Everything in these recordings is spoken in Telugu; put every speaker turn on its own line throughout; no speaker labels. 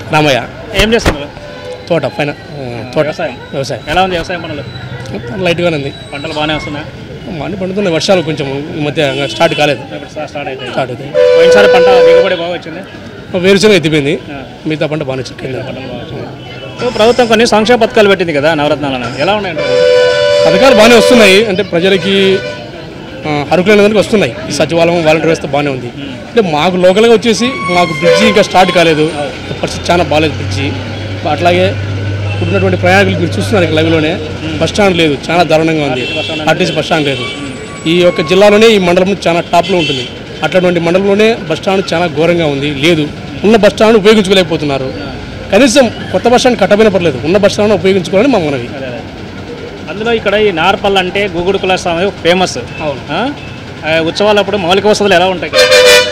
రామయ్య
ఏం చేస్తున్నారు
తోట పైన ఆ, తోట
వ్యవసాయం
వ్యవసాయం
ఎలా ఉంది వ్యవసాయం పనులు
లైట్గానే ఉంది
పంటలు బాగానే వస్తున్నాయి
అన్ని పండుతున్నాయి వర్షాలు కొంచెం ఈ మధ్య ఇంకా స్టార్ట్ కాలేదు
ఇప్పుడు స్టా- స్టార్ట్ అయితే
స్టార్ట్ అవుతాయి
పోయినసారి పంట దిగుబడి బాగా వచ్చింది
వేరుశనగ ఎత్తిపోయింది మిగతా పంట బాగానే చిక్కింది
సో ప్రభుత్వం కొన్ని సంక్షేమ పథకాలు పెట్టింది కదా నవరత్నాలను ఎలా ఉన్నాయండి
పథకాలు బాగానే వస్తున్నాయి అంటే ప్రజలకి ఆ, అర్హులైన దానికి వస్తున్నాయి ఈ సచివాలయం వాలంటీర్ వ్యవస్థ బాగానే ఉంది అంటే మాకు లోకల్గా వచ్చేసి మాకు బ్రిడ్జి ఇంకా స్టార్ట్ కాలేదు పరిస్థితి చాలా బాగాలేదు బ్రిడ్జి అట్లాగే ఇప్పుడున్నటువంటి ప్రయాణికులు మీరు చూస్తున్నారు ఇక్కడ లైవ్లోనే బస్ స్టాండ్ లేదు చాలా దారుణంగా ఉంది ఆర్టీసీ బస్ స్టాండ్ లేదు ఈ యొక్క జిల్లాలోనే ఈ మండలం చాలా టాప్లో ఉంటుంది అట్లాంటి మండలంలోనే బస్ స్టాండ్ చాలా ఘోరంగా ఉంది లేదు ఉన్న బస్ స్టాండ్ ఉపయోగించుకోలేకపోతున్నారు కనీసం కొత్త బస్ స్టాండ్ కట్టబోయిన పర్లేదు ఉన్న బస్ స్టాండ్ ఉపయోగించుకోవాలని మా మనవి
అందులో ఇక్కడ ఈ నార్పల్ అంటే గుగుడు కులాస్ అనేది ఫేమస్ అవును ఉత్సవాలప్పుడు మౌలిక వసతులు ఎలా ఉంటాయి ఇక్కడ?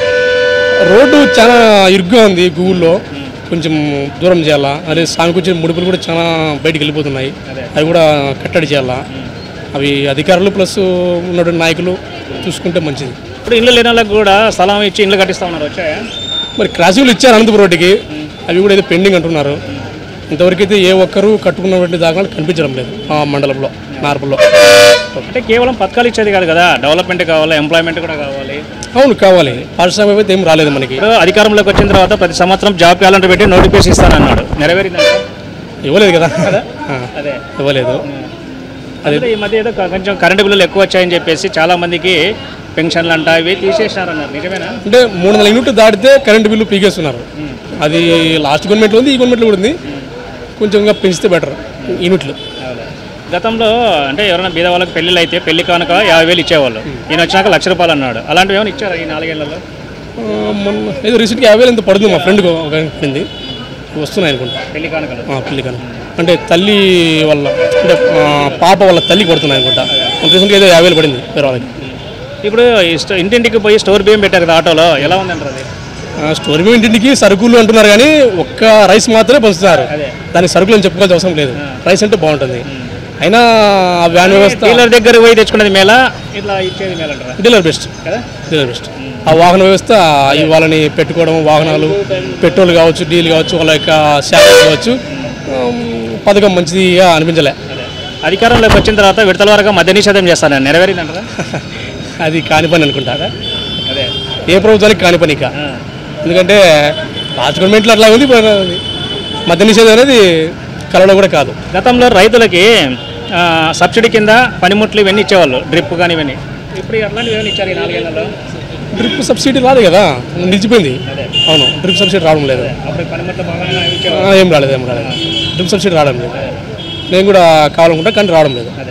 రోడ్డు చాలా ఇరుగ్గా ఉంది గూగుల్లో కొంచెం దూరం చేయాలా అదే సామికి వచ్చిన ముడుపులు కూడా చాలా బయటికి వెళ్ళిపోతున్నాయి అవి కూడా కట్టడి చేయాలా అవి అధికారులు ప్లస్ ఉన్నటువంటి నాయకులు చూసుకుంటే మంచిది
ఇప్పుడు ఇల్లు లేని వాళ్ళకి కూడా స్థలం ఇచ్చి ఇల్లు కట్టిస్తా ఉన్నారు వచ్చాయా
మరి క్రాసింగ్లు ఇచ్చారు అనంతపురం రోడ్డుకి అవి కూడా ఏదో పెండింగ్ అంటున్నారు ఇంతవరకు అయితే ఏ ఒక్కరూ కట్టుకున్నటువంటి దాఖలాలు కనిపించడం లేదు ఆ మండలంలో నార్పుల్లో
అంటే కేవలం పథకాలు ఇచ్చేది కాదు కదా డెవలప్మెంట్ కావాలి ఎంప్లాయ్మెంట్ కూడా కావాలి
అవును కావాలి పారిశ్రామిక అయితే ఏం రాలేదు మనకి
ఇప్పుడు అధికారంలోకి వచ్చిన తర్వాత ప్రతి సంవత్సరం జాబ్ క్యాలెండర్ పెట్టి నోటిఫికేషన్ ఇస్తానన్నాడు నెరవేరిందంట
ఇవ్వలేదు కదా ఆ,
అదే
ఇవ్వలేదు
అదే ఈ మధ్య ఏదో క- కొంచెం కరెంటు బిల్లులు ఎక్కువ వచ్చాయని చెప్పేసి చాలా మందికి పెన్షన్లు అంట ఇవి తీసేసినారన్నారు నిజమేనా
అంటే మూడు వందల యూనిట్లు దాటితే కరెంటు బిల్లు పీకేస్తున్నారు అది లాస్ట్ గవర్నమెంట్లో ఉంది ఈ గవర్నమెంట్లో కూడా ఉంది కొంచెం ఇంకా పెంచితే బెటర్ యూనిట్లు
గతంలో అంటే ఎవరైనా బీద వాళ్ళకి పెళ్ళిళ్ళు అయితే పెళ్లి కానుక యాభై వేలు ఇచ్చేవాళ్ళు ఈయన వచ్చినాక లక్ష రూపాయలు అన్నాడు అలాంటివి ఏమైనా ఇచ్చారా ఈ నాలుగేళ్లలో
ఆ, మొన్న ఏదో రీసెంట్గా యాభై వేలు ఎంత పడుతుంది మా ఫ్రెండ్కి ఒక పడింది వస్తున్నాయి అనుకుంటా
పెళ్లి కానుకలు
ఆ, పెళ్ళికని అంటే తల్లి వల్ల అంటే ఆ, పాప వాళ్ళ తల్లికి పడుతున్నాయి అనుకుంటా రీసెంట్గా ఏదో యాభై వేలు పడింది వేరే వాళ్ళకి
ఇప్పుడు ఈ స్టో- ఇంటింటికి పోయి స్టోర్ బియ్యం పెట్టారు కదా ఆటోలో ఎలా ఉందంటారు అది
ఆ, స్టోరీ మీద ఇంటింటికి సరుకులు అంటున్నారు కానీ ఒక్క రైస్ మాత్రమే పంచుతున్నారు
అదే.
దానికి సరుకులు అని చెప్పుకోవాల్సిన అవసరం లేదు రైస్ అంటే బాగుంటుంది అయినా ఆ వ్యాన్ వ్యవస్థ
డీలర్ దగ్గర పోయి తెచ్చుకునేది మేళ ఇట్లా ఇచ్చేది మేళ అంటారా
డీలర్ బెస్ట్
కదా
డీలర్ బెస్ట్ ఆ వాహన వ్యవస్థ ఈ వాళ్ళని పెట్టుకోవడం వాహనాలు పెట్రోల్ కావచ్చు డీజిల్ కావచ్చు వాళ్ళ యొక్క శాలరీ కావచ్చు ఆమ్, పథకం మంచిదిగా అనిపించలే
అధికారంలోకి వచ్చిన తర్వాత విడతల వరకు మద్య నిషేధం చేస్తాను నెరవేరిందంటారా
అది కాని పని అనుకుంటా
అదే
ఏ ప్రభుత్వానికి కాని పని ఇక ఎందుకంటే లాస్ట్ గవర్నమెంట్లో అట్లా ఉంది ఇప్పుడు అలా ఉంది మద్య నిషేధం అనేది కళలో కూడా కాదు
గతంలో రైతులకి ఆ, సబ్సిడీ కింద పనిముట్లు ఇవన్నీ ఇచ్చేవాళ్ళు డ్రిప్ కానీ ఇవన్నీ ఇప్పుడు అట్లాంటివి ఏమైనా ఇచ్చారు ఈ నాలుగేళ్లలో
డ్రిప్ సబ్సిడీ రాదు కదా నిలిచిపోయింది అవును డ్రిప్ సబ్సిడీ రావడం లేదు
అప్పుడు పనిముట్లు బాగా
ఆ,
ఇచ్చేవాళ్ళు
ఏం రాలేదు ఏం రాలేదు డ్రిప్ సబ్సిడీ రావడం లేదు నేను కూడా కావాలనుకుంటా కానీ రావడం లేదు
అదే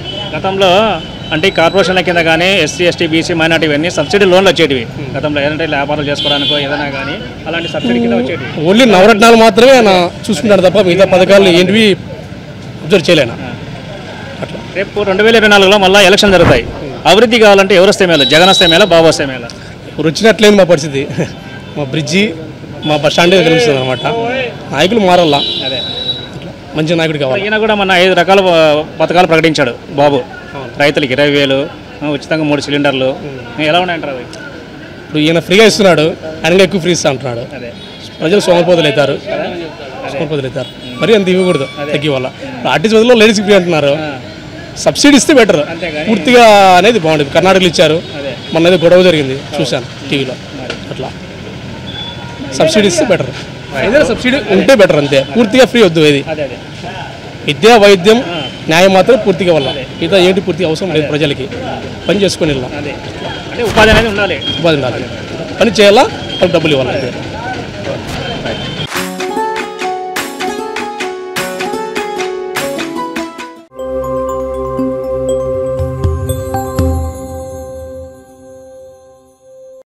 గతంలో అంటే ఈ కార్పొరేషన్ల కింద కానీ ఎస్సీ ఎస్టీ బీసీ మైనార్టీ ఇవన్నీ సబ్సిడీ లోన్లు వచ్చేటివి గతంలో ఏదంటే వ్యాపారాలు చేసుకోవడానికో ఏదైనా కానీ అలాంటి సబ్సిడీ కింద వచ్చేటివి
ఓన్లీ నవరత్నాలు మాత్రమే ఆయన చూసుకుంటాడు తప్ప మిగతా పథకాలు ఏంటివి అబ్జర్వ్ చేయలేను అట్లా
రేపు రెండు వేల ఇరవై నాలుగులో మళ్ళీ ఎలక్షన్ జరుగుతాయి అభివృద్ధి కావాలంటే ఎవరు వస్తే మేలు జగన్ వస్తే మేళ బాబు వస్తే మేళ
ఇప్పుడు వచ్చినట్లేదు మా పరిస్థితి మా బ్రిడ్జి మా బస్ స్టాండ్ కనిపిస్తుంది అనమాట నాయకులు మారాలా
అదే
మంచి నాయకుడు కావాలి
ఈయన కూడా మన ఐదు రకాల ఆ, పథకాలు ప్రకటించాడు బాబు రైతులకి ఇరవై వేలు ఆ, ఉచితంగా మూడు సిలిండర్లు ఎలా ఉన్నాయంటారు అవి
ఇప్పుడు ఈయన ఫ్రీగా ఇస్తున్నాడు ఆయన ఎక్కువ ఫ్రీ ఇస్తా అంటున్నాడు
అదే
ప్రజలు సోమపోతులు అవుతారు సోమపోతులు అవుతారు మరి అంత ఇవ్వకూడదు తగ్గి వల్ల ఆర్టీసీ బదులు లేడీస్కి ఫ్రీ అంటున్నారు సబ్సిడీ ఇస్తే బెటర్
అంతేగాని-
పూర్తిగా అనేది బాగుంటుంది కర్ణాటకలో ఇచ్చారు
అదే.
మొన్న ఏదో గొడవ జరిగింది చూశాను టీవీలో అట్లా సబ్సిడీ ఇస్తే బెటర్ ఏదైనా సబ్సిడీ ఉంటే బెటర్ అంతే పూర్తిగా ఫ్రీ వద్దు ఏది
అదే అదే
విద్య వైద్యం న్యాయం మాత్రం పూర్తిగా వల్ల మిగతా ఏంటి పూర్తిగా అవసరం లేదు ప్రజలకి పని చేసుకొని వెళ్ళాం
అదే అంటే ఉపాధి అనేది ఉండాలి
ఉపాధి ఉండాలి పని చేయాలా వాళ్ళకి డబ్బులు ఇవ్వాలి అంతే